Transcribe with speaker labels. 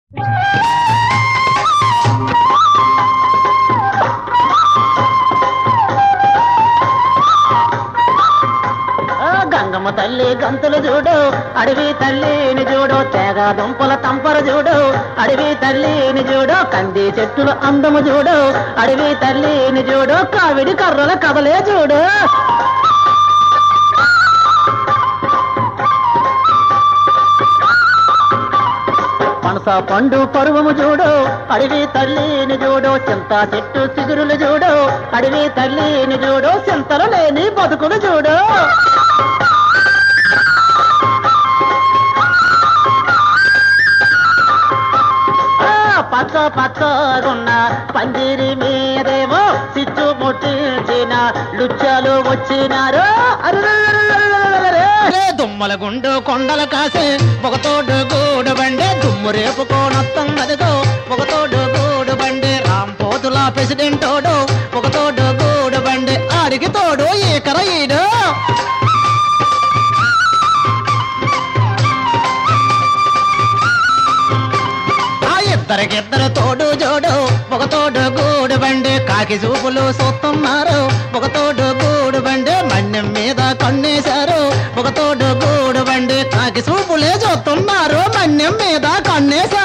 Speaker 1: ఆ గంగమ్మ తల్లి గంతులు చూడు అడవి తల్లిని చూడు తేగ దుంపల తంపరు చూడు అడవి తల్లిని చూడు కంది చెట్టుల అందము చూడు అడవి తల్లిని చూడు కావిడి కర్రల కదలే చూడు పనస పండు పరువము చూడు అడవి తల్లిని చూడు చింత చెట్టు చిగురులు చూడు అడవి తల్లిని చూడు చింతలు లేని బతుకులు చూడు ఆ, పచ్చ పచ్చగున్న పందిరి మీదేమో సిచ్చు ముట్టించిన లుచ్చలు వచ్చినారు అరెరెరెరెరెరెరెరెరె. ఏ దుమ్మల గుండు కొండల కాసే ఒకతోడు గూడు బండి దుమ్ము రేపుకోనొత్తందదిగో ఒకతోడు గూడు బండి రాంపోతుల ప్రెసిడెంటోడు ఒకతోడు గూడు బండి ఆడికి తోడు ఈకర ఈడు ఆ ఇద్దరికిద్దరు తోడు జోడు ఒక తోడు గూడు బండి కాకి చూపులు చూస్తున్నారు ఒక తోడు గూడు బండి మన్యం మీద కన్నేశారు ఒక తోడు గూడు బండి కాకి చూపులే చూస్తున్నారు మన్యం మీద కన్నేశారు